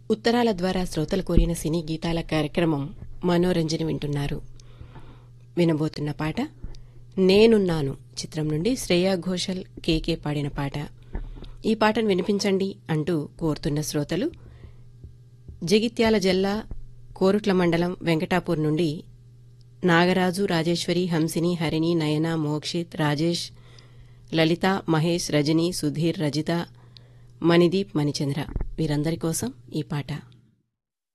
ఉత్తరాల ద్వారా శ్రోతలు కోరిన సినీ గీతాల కార్యక్రమం మనోరంజన వింటున్నారు వినబోతున్న పాట నేనున్నాను చిత్రం నుండి శ్రేయా ఘోషల్ కేకే పాడిన పాట ఈ పాటను వినిపించండి అంటూ కోరుతున్న శ్రోతలు జగిత్యాల జిల్లా కోరుట్ల మండలం వెంకటాపూర్ నుండి నాగరాజు రాజేశ్వరి హంసిని హరిణి నయన మోక్షిత్ రాజేష్ లలిత మహేష్ రజని సుధీర్ రజిత మణిదీప్ మణిచంద్ర వీరందరి కోసం ఈ పాట